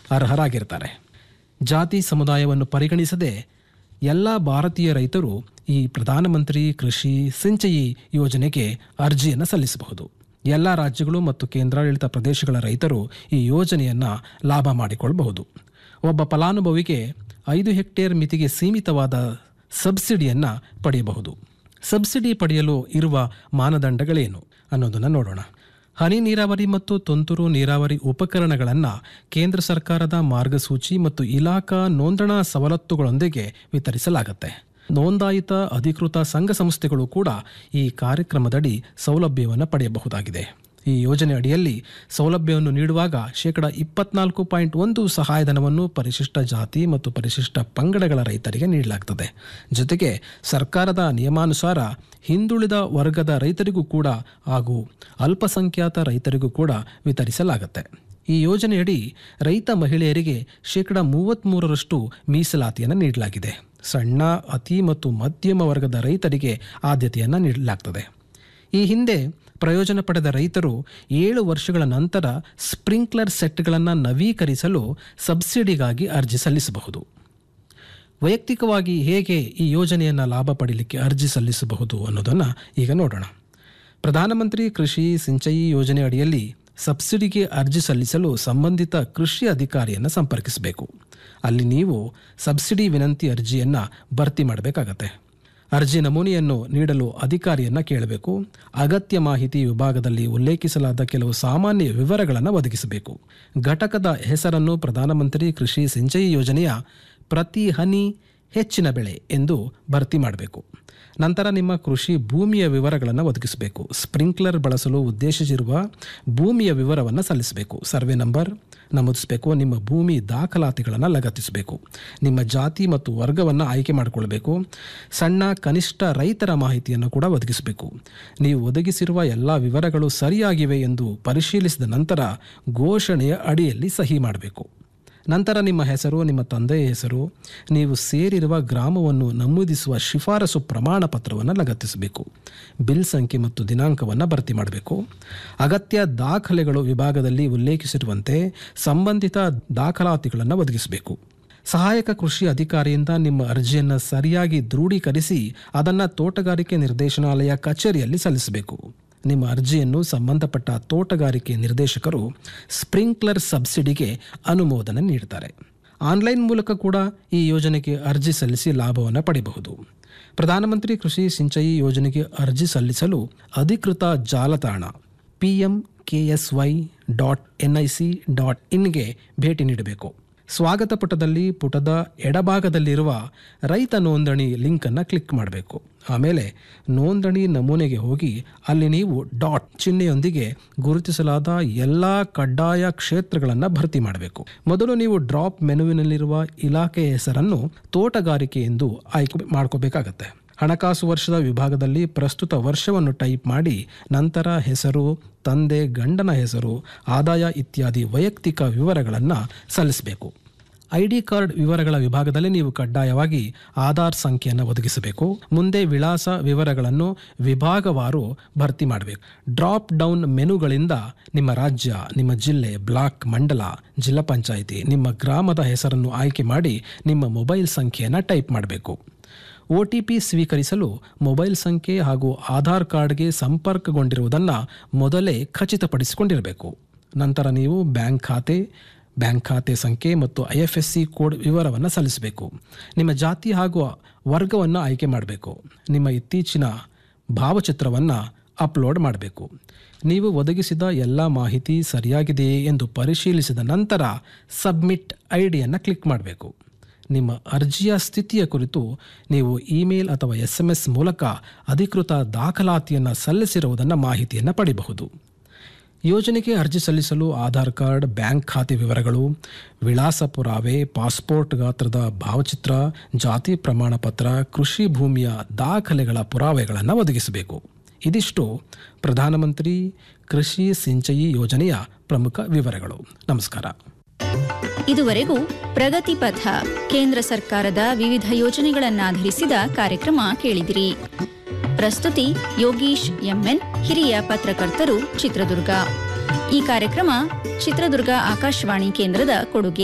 ಅರ್ಹರಾಗಿರ್ತಾರೆ ಜಾತಿ ಸಮುದಾಯವನ್ನು ಪರಿಗಣಿಸದೆ ಎಲ್ಲ ಭಾರತೀಯ ರೈತರು ಈ ಪ್ರಧಾನಮಂತ್ರಿ ಕೃಷಿ ಸಿಂಚಯಿ ಯೋಜನೆಗೆ ಅರ್ಜಿಯನ್ನು ಸಲ್ಲಿಸಬಹುದು ಎಲ್ಲ ರಾಜ್ಯಗಳು ಮತ್ತು ಕೇಂದ್ರಾಡಳಿತ ಪ್ರದೇಶಗಳ ರೈತರು ಈ ಯೋಜನೆಯನ್ನು ಲಾಭ ಮಾಡಿಕೊಳ್ಳಬಹುದು ಒಬ್ಬ ಫಲಾನುಭವಿಗೆ ಐದು ಹೆಕ್ಟೇರ್ ಮಿತಿಗೆ ಸೀಮಿತವಾದ ಸಬ್ಸಿಡಿಯನ್ನು ಪಡೆಯಬಹುದು ಸಬ್ಸಿಡಿ ಪಡೆಯಲು ಇರುವ ಮಾನದಂಡಗಳೇನು ಅನ್ನೋದನ್ನು ನೋಡೋಣ ಹನಿ ನೀರಾವರಿ ಮತ್ತು ತುಂತುರು ನೀರಾವರಿ ಉಪಕರಣಗಳನ್ನು ಕೇಂದ್ರ ಸರ್ಕಾರದ ಮಾರ್ಗಸೂಚಿ ಮತ್ತು ಇಲಾಖಾ ನೋಂದಣಾ ಸವಲತ್ತುಗಳೊಂದಿಗೆ ವಿತರಿಸಲಾಗುತ್ತೆ ನೋಂದಾಯಿತ ಅಧಿಕೃತ ಸಂಘ ಸಂಸ್ಥೆಗಳು ಕೂಡ ಈ ಕಾರ್ಯಕ್ರಮದಡಿ ಸೌಲಭ್ಯವನ್ನು ಪಡೆಯಬಹುದಾಗಿದೆ ಈ ಯೋಜನೆ ಅಡಿಯಲ್ಲಿ ಸೌಲಭ್ಯವನ್ನು ನೀಡುವಾಗ ಶೇಕಡ ಇಪ್ಪತ್ನಾಲ್ಕು ಪಾಯಿಂಟ್ ಒಂದು ಸಹಾಯಧನವನ್ನು ಪರಿಶಿಷ್ಟ ಜಾತಿ ಮತ್ತು ಪರಿಶಿಷ್ಟ ಪಂಗಡಗಳ ರೈತರಿಗೆ ನೀಡಲಾಗ್ತದೆ ಜೊತೆಗೆ ಸರ್ಕಾರದ ನಿಯಮಾನುಸಾರ ಹಿಂದುಳಿದ ವರ್ಗದ ರೈತರಿಗೂ ಕೂಡ ಹಾಗೂ ಅಲ್ಪಸಂಖ್ಯಾತ ರೈತರಿಗೂ ಕೂಡ ವಿತರಿಸಲಾಗುತ್ತೆ ಈ ಯೋಜನೆಯಡಿ ರೈತ ಮಹಿಳೆಯರಿಗೆ ಶೇಕಡ ಮೂವತ್ತ್ಮೂರರಷ್ಟು ಮೀಸಲಾತಿಯನ್ನು ನೀಡಲಾಗಿದೆ ಸಣ್ಣ ಅತಿ ಮತ್ತು ಮಧ್ಯಮ ವರ್ಗದ ರೈತರಿಗೆ ಆದ್ಯತೆಯನ್ನು ನೀಡಲಾಗ್ತದೆ ಈ ಹಿಂದೆ ಪ್ರಯೋಜನ ಪಡೆದ ರೈತರು ಏಳು ವರ್ಷಗಳ ನಂತರ ಸ್ಪ್ರಿಂಕ್ಲರ್ ಸೆಟ್ಗಳನ್ನು ನವೀಕರಿಸಲು ಸಬ್ಸಿಡಿಗಾಗಿ ಅರ್ಜಿ ಸಲ್ಲಿಸಬಹುದು ವೈಯಕ್ತಿಕವಾಗಿ ಹೇಗೆ ಈ ಯೋಜನೆಯನ್ನು ಲಾಭ ಪಡೀಲಿಕ್ಕೆ ಅರ್ಜಿ ಸಲ್ಲಿಸಬಹುದು ಅನ್ನೋದನ್ನು ಈಗ ನೋಡೋಣ ಪ್ರಧಾನಮಂತ್ರಿ ಕೃಷಿ ಸಿಂಚಯಿ ಯೋಜನೆ ಅಡಿಯಲ್ಲಿ ಸಬ್ಸಿಡಿಗೆ ಅರ್ಜಿ ಸಲ್ಲಿಸಲು ಸಂಬಂಧಿತ ಕೃಷಿ ಅಧಿಕಾರಿಯನ್ನು ಸಂಪರ್ಕಿಸಬೇಕು ಅಲ್ಲಿ ನೀವು ಸಬ್ಸಿಡಿ ವಿನಂತಿ ಅರ್ಜಿಯನ್ನು ಭರ್ತಿ ಮಾಡಬೇಕಾಗತ್ತೆ ಅರ್ಜಿ ನಮೂನೆಯನ್ನು ನೀಡಲು ಅಧಿಕಾರಿಯನ್ನು ಕೇಳಬೇಕು ಅಗತ್ಯ ಮಾಹಿತಿ ವಿಭಾಗದಲ್ಲಿ ಉಲ್ಲೇಖಿಸಲಾದ ಕೆಲವು ಸಾಮಾನ್ಯ ವಿವರಗಳನ್ನು ಒದಗಿಸಬೇಕು ಘಟಕದ ಹೆಸರನ್ನು ಪ್ರಧಾನಮಂತ್ರಿ ಕೃಷಿ ಸಿಂಚಯಿ ಯೋಜನೆಯ ಪ್ರತಿ ಹನಿ ಹೆಚ್ಚಿನ ಬೆಳೆ ಎಂದು ಭರ್ತಿ ಮಾಡಬೇಕು ನಂತರ ನಿಮ್ಮ ಕೃಷಿ ಭೂಮಿಯ ವಿವರಗಳನ್ನು ಒದಗಿಸಬೇಕು ಸ್ಪ್ರಿಂಕ್ಲರ್ ಬಳಸಲು ಉದ್ದೇಶಿಸಿರುವ ಭೂಮಿಯ ವಿವರವನ್ನು ಸಲ್ಲಿಸಬೇಕು ಸರ್ವೆ ನಂಬರ್ ನಮೂದಿಸಬೇಕು ನಿಮ್ಮ ಭೂಮಿ ದಾಖಲಾತಿಗಳನ್ನು ಲಗತ್ತಿಸಬೇಕು ನಿಮ್ಮ ಜಾತಿ ಮತ್ತು ವರ್ಗವನ್ನು ಆಯ್ಕೆ ಮಾಡಿಕೊಳ್ಬೇಕು ಸಣ್ಣ ಕನಿಷ್ಠ ರೈತರ ಮಾಹಿತಿಯನ್ನು ಕೂಡ ಒದಗಿಸಬೇಕು ನೀವು ಒದಗಿಸಿರುವ ಎಲ್ಲ ವಿವರಗಳು ಸರಿಯಾಗಿವೆ ಎಂದು ಪರಿಶೀಲಿಸಿದ ನಂತರ ಘೋಷಣೆಯ ಅಡಿಯಲ್ಲಿ ಸಹಿ ಮಾಡಬೇಕು ನಂತರ ನಿಮ್ಮ ಹೆಸರು ನಿಮ್ಮ ತಂದೆಯ ಹೆಸರು ನೀವು ಸೇರಿರುವ ಗ್ರಾಮವನ್ನು ನಮೂದಿಸುವ ಶಿಫಾರಸು ಪ್ರಮಾಣ ಪತ್ರವನ್ನು ಲಗತ್ತಿಸಬೇಕು ಬಿಲ್ ಸಂಖ್ಯೆ ಮತ್ತು ದಿನಾಂಕವನ್ನು ಭರ್ತಿ ಮಾಡಬೇಕು ಅಗತ್ಯ ದಾಖಲೆಗಳು ವಿಭಾಗದಲ್ಲಿ ಉಲ್ಲೇಖಿಸಿರುವಂತೆ ಸಂಬಂಧಿತ ದಾಖಲಾತಿಗಳನ್ನು ಒದಗಿಸಬೇಕು ಸಹಾಯಕ ಕೃಷಿ ಅಧಿಕಾರಿಯಿಂದ ನಿಮ್ಮ ಅರ್ಜಿಯನ್ನು ಸರಿಯಾಗಿ ದೃಢೀಕರಿಸಿ ಅದನ್ನು ತೋಟಗಾರಿಕೆ ನಿರ್ದೇಶನಾಲಯ ಕಚೇರಿಯಲ್ಲಿ ಸಲ್ಲಿಸಬೇಕು ನಿಮ್ಮ ಅರ್ಜಿಯನ್ನು ಸಂಬಂಧಪಟ್ಟ ತೋಟಗಾರಿಕೆ ನಿರ್ದೇಶಕರು ಸ್ಪ್ರಿಂಕ್ಲರ್ ಸಬ್ಸಿಡಿಗೆ ಅನುಮೋದನೆ ನೀಡ್ತಾರೆ ಆನ್ಲೈನ್ ಮೂಲಕ ಕೂಡ ಈ ಯೋಜನೆಗೆ ಅರ್ಜಿ ಸಲ್ಲಿಸಿ ಲಾಭವನ್ನು ಪಡೆಯಬಹುದು ಪ್ರಧಾನಮಂತ್ರಿ ಕೃಷಿ ಸಿಂಚಯಿ ಯೋಜನೆಗೆ ಅರ್ಜಿ ಸಲ್ಲಿಸಲು ಅಧಿಕೃತ ಜಾಲತಾಣ P M K S Y dot N I C dot ಇನ್ಗೆ ಭೇಟಿ ನೀಡಬೇಕು ಸ್ವಾಗತ ಪುಟದಲ್ಲಿ ಪುಟದ ಎಡಭಾಗದಲ್ಲಿರುವ ರೈತ ನೋಂದಣಿ ಲಿಂಕನ್ನು ಕ್ಲಿಕ್ ಮಾಡಬೇಕು ಆಮೇಲೆ ನೋಂದಣಿ ನಮೂನೆಗೆ ಹೋಗಿ ಅಲ್ಲಿ ನೀವು ಡಾಟ್ ಚಿಹ್ನೆಯೊಂದಿಗೆ ಗುರುತಿಸಲಾದ ಎಲ್ಲ ಕಡ್ಡಾಯ ಕ್ಷೇತ್ರಗಳನ್ನು ಭರ್ತಿ ಮಾಡಬೇಕು ಮೊದಲು ನೀವು ಡ್ರಾಪ್ ಮೆನುವಿನಲ್ಲಿರುವ ಇಲಾಖೆಯ ಹೆಸರನ್ನು ತೋಟಗಾರಿಕೆ ಎಂದು ಆಯ್ಕೆ ಮಾಡ್ಕೋಬೇಕಾಗತ್ತೆ ಹಣಕಾಸು ವರ್ಷದ ವಿಭಾಗದಲ್ಲಿ ಪ್ರಸ್ತುತ ವರ್ಷವನ್ನು ಟೈಪ್ ಮಾಡಿ ನಂತರ ಹೆಸರು ತಂದೆ ಗಂಡನ ಹೆಸರು ಆದಾಯ ಇತ್ಯಾದಿ ವೈಯಕ್ತಿಕ ವಿವರಗಳನ್ನು ಸಲ್ಲಿಸಬೇಕು ಐ ಡಿ ಕಾರ್ಡ್ ವಿವರಗಳ ವಿಭಾಗದಲ್ಲಿ ನೀವು ಕಡ್ಡಾಯವಾಗಿ ಆಧಾರ್ ಸಂಖ್ಯೆಯನ್ನು ಒದಗಿಸಬೇಕು ಮುಂದೆ ವಿಳಾಸ ವಿವರಗಳನ್ನು ವಿಭಾಗವಾರು ಭರ್ತಿ ಮಾಡಬೇಕು ಡ್ರಾಪ್ ಡೌನ್ ಮೆನುಗಳಿಂದ ನಿಮ್ಮ ರಾಜ್ಯ ನಿಮ್ಮ ಜಿಲ್ಲೆ ಬ್ಲಾಕ್ ಮಂಡಲ ಜಿಲ್ಲಾ ಪಂಚಾಯಿತಿ ನಿಮ್ಮ ಗ್ರಾಮದ ಹೆಸರನ್ನು ಆಯ್ಕೆ ಮಾಡಿ ನಿಮ್ಮ ಮೊಬೈಲ್ ಸಂಖ್ಯೆಯನ್ನು ಟೈಪ್ ಮಾಡಬೇಕು ಒ ಟಿ ಪಿ ಸ್ವೀಕರಿಸಲು ಮೊಬೈಲ್ ಸಂಖ್ಯೆ ಹಾಗೂ ಆಧಾರ್ ಕಾರ್ಡ್ಗೆ ಸಂಪರ್ಕಗೊಂಡಿರುವುದನ್ನು ಮೊದಲೇ ಖಚಿತಪಡಿಸಿಕೊಂಡಿರಬೇಕು ನಂತರ ನೀವು ಬ್ಯಾಂಕ್ ಖಾತೆ ಬ್ಯಾಂಕ್ ಖಾತೆ ಸಂಖ್ಯೆ ಮತ್ತು I F S C code ವಿವರವನ್ನು ಸಲ್ಲಿಸಬೇಕು ನಿಮ್ಮ ಜಾತಿ ಹಾಗೂ ವರ್ಗವನ್ನು ಆಯ್ಕೆ ಮಾಡಬೇಕು ನಿಮ್ಮ ಇತ್ತೀಚಿನ ಭಾವಚಿತ್ರವನ್ನು ಅಪ್ಲೋಡ್ ಮಾಡಬೇಕು ನೀವು ಒದಗಿಸಿದ ಎಲ್ಲ ಮಾಹಿತಿ ಸರಿಯಾಗಿದೆಯೇ ಎಂದು ಪರಿಶೀಲಿಸಿದ ನಂತರ ಸಬ್ಮಿಟ್ ಐ ಡಿಯನ್ನು ಕ್ಲಿಕ್ ಮಾಡಬೇಕು ನಿಮ್ಮ ಅರ್ಜಿಯ ಸ್ಥಿತಿಯ ಕುರಿತು ನೀವು ಇಮೇಲ್ ಅಥವಾ ಎಸ್ ಎಂ ಎಸ್ ಮೂಲಕ ಅಧಿಕೃತ ದಾಖಲಾತಿಯನ್ನು ಸಲ್ಲಿಸಿರುವುದನ್ನು ಮಾಹಿತಿಯನ್ನು ಪಡೆಯಬಹುದು ಯೋಜನೆಗೆ ಅರ್ಜಿ ಸಲ್ಲಿಸಲು ಆಧಾರ್ ಕಾರ್ಡ್ ಬ್ಯಾಂಕ್ ಖಾತೆ ವಿವರಗಳು ವಿಳಾಸ ಪುರಾವೆ ಪಾಸ್ಪೋರ್ಟ್ ಗಾತ್ರದ ಭಾವಚಿತ್ರ ಜಾತಿ ಪ್ರಮಾಣ ಪತ್ರ ಕೃಷಿ ಭೂಮಿಯ ದಾಖಲೆಗಳ ಪುರಾವೆಗಳನ್ನು ಒದಗಿಸಬೇಕು ಇದಿಷ್ಟು ಪ್ರಧಾನಮಂತ್ರಿ ಕೃಷಿ ಸಿಂಚಯಿ ಯೋಜನೆಯ ಪ್ರಮುಖ ವಿವರಗಳು ನಮಸ್ಕಾರ ಇದುವರೆಗೂ ಪ್ರಗತಿ ಪಥ ಕೇಂದ್ರ ಸರ್ಕಾರದ ವಿವಿಧ ಯೋಜನೆಗಳನ್ನಾಧರಿಸಿದ ಕಾರ್ಯಕ್ರಮ ಕೇಳಿದಿರಿ ಪ್ರಸ್ತುತಿ ಯೋಗೀಶ್ ಎಂಎನ್ ಹಿರಿಯ ಪತ್ರಕರ್ತರು ಚಿತ್ರದುರ್ಗ ಈ ಕಾರ್ಯಕ್ರಮ ಚಿತ್ರದುರ್ಗ ಆಕಾಶವಾಣಿ ಕೇಂದ್ರದ ಕೊಡುಗೆ